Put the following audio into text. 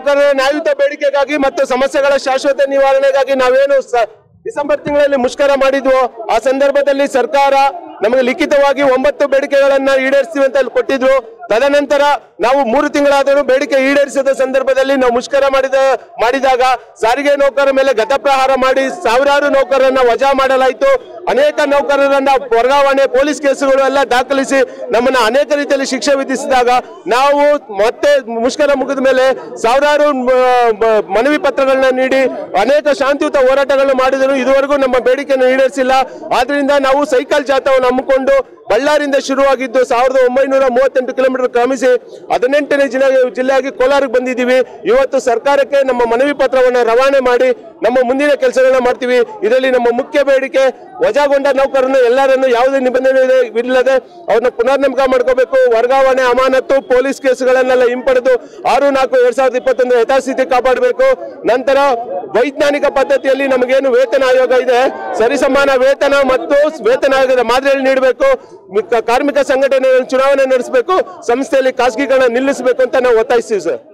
ನೌಕರರ ನ್ಯಾಯಯುತ ಬೇಡಿಕೆಗಾಗಿ ಮತ್ತು ಸಮಸ್ಯೆಗಳ ಶಾಶ್ವತ ನಿವಾರಣೆಗಾಗಿ ನಾವೇನು ಸ- ಡಿಸೆಂಬರ್ ತಿಂಗಳಲ್ಲಿ ಮುಷ್ಕರ ಮಾಡಿದ್ವು ಆ ಸಂದರ್ಭದಲ್ಲಿ ಸರ್ಕಾರ ನಮಗೆ ಲಿಖಿತವಾಗಿ ಒಂಬತ್ತು ಬೇಡಿಕೆಗಳನ್ನ ಈಡೇರಿಸ್ತೀವಿ ಅಂತ ಕೊಟ್ಟಿದ್ರು ತದನಂತರ ನಾವು ಮೂರು ತಿಂಗಳಾದರೂ ಬೇಡಿಕೆ ಈಡೇರಿಸಿದ ಸಂದರ್ಭದಲ್ಲಿ ನಾವು ಮುಷ್ಕರ ಮಾಡಿದ ಮಾಡಿದಾಗ ಸಾರಿಗೆ ನೌಕರರ ಮೇಲೆ ಗತಪ್ರಹಾರ ಮಾಡಿ ಸಾವಿರಾರು ನೌಕರರನ್ನ ವಜಾ ಮಾಡಲಾಯಿತು ಅನೇಕ ನೌಕರರನ್ನ ವರ್ಗಾವಣೆ ಪೊಲೀಸ್ ಕೇಸುಗಳು ಎಲ್ಲ ದಾಖಲಿಸಿ ನಮ್ಮನ್ನ ಅನೇಕ ರೀತಿಯಲ್ಲಿ ಶಿಕ್ಷೆ ವಿಧಿಸಿದಾಗ ನಾವು ಮತ್ತೆ ಮುಷ್ಕರ ಮುಗಿದ ಮೇಲೆ ಸಾವಿರಾರು ಮ- ಮ- ಮನವಿ ಪತ್ರಗಳನ್ನ ನೀಡಿ ಅನೇಕ ಶಾಂತಿಯುತ ಹೋರಾಟಗಳನ್ನು ಮಾಡಿದರು ಇದುವರೆಗೂ ನಮ್ಮ ಬೇಡಿಕೆಯನ್ನು ಈಡೇರಿಸಿಲ್ಲ ಆದ್ರಿಂದ ನಾವು ಸೈಕಲ್ ಜಾಥಾವನ್ನು ಹಮ್ಮಿಕೊಂಡು ಬಳ್ಳಾರಿಯಿಂದ ಶುರುವಾಗಿದ್ದು ಸಾವಿರದ ಒಂಬೈನೂರ ಮೂವತ್ತೆಂಟು ಕಿಲೋಮೀಟರ್ ಕ್ರಮಿಸಿ ಹದಿನೆಂಟನೇ ಜಿಲ್ಲೆ ಜಿಲ್ಲೆಯಾಗಿ ಕೋಲಾರಕ್ಕೆ ಬಂದಿದ್ದೀವಿ ಇವತ್ತು ಸರ್ಕಾರಕ್ಕೆ ನಮ್ಮ ಮನವಿ ಪತ್ರವನ್ನು ರವಾನೆ ಮಾಡಿ ನಮ್ಮ ಮುಂದಿನ ಕೆಲಸಗಳನ್ನ ಮಾಡ್ತೀವಿ ಇದರಲ್ಲಿ ನಮ್ಮ ಮುಖ್ಯ ಬೇಡಿಕೆ ವಜಾಗೊಂಡ ನೌಕರರನ್ನು ಎಲ್ಲರನ್ನು ಯಾವುದೇ ನಿಬಂಧನೆ ಇಲ್ಲದೆ ಅವ್ರನ್ನ ಪುನರ್ನೇಮಕ ಮಾಡ್ಕೋಬೇಕು ವರ್ಗಾವಣೆ ಅಮಾನತು ಪೊಲೀಸ್ ಕೇಸುಗಳನ್ನೆಲ್ಲ ಹಿಂಪಡೆದು ಆರು ನಾಲ್ಕು ಎರಡ್ ಸಾವಿರದ ಇಪ್ಪತ್ತೊಂದು ಯಥಾಸ್ಥಿತಿ ಕಾಪಾಡಬೇಕು ನಂತರ ವೈಜ್ಞಾನಿಕ ಪದ್ಧತಿಯಲ್ಲಿ ನಮಗೇನು ವೇತನ ಆಯೋಗ ಇದೆ ಸರಿಸಮಾನ ವೇತನ ಮತ್ತು ವೇತನ ಆಯೋಗದ ಮಾದರಿಯಲ್ಲಿ ನೀಡಬೇಕು ಮಿಕ್ಕ ಕಾರ್ಮಿಕ ಸಂಘಟನೆಗಳನ್ನು ಚುನಾವಣೆ ನಡೆಸಬೇಕು ಸಂಸ್ಥೆಯಲ್ಲಿ ಖಾಸಗೀಕರಣ ನಿಲ್ಲಿಸಬೇಕು ಅಂತ ನಾವು ಒತ್ತಾಯಿಸ್ತೀವಿ ಸರ್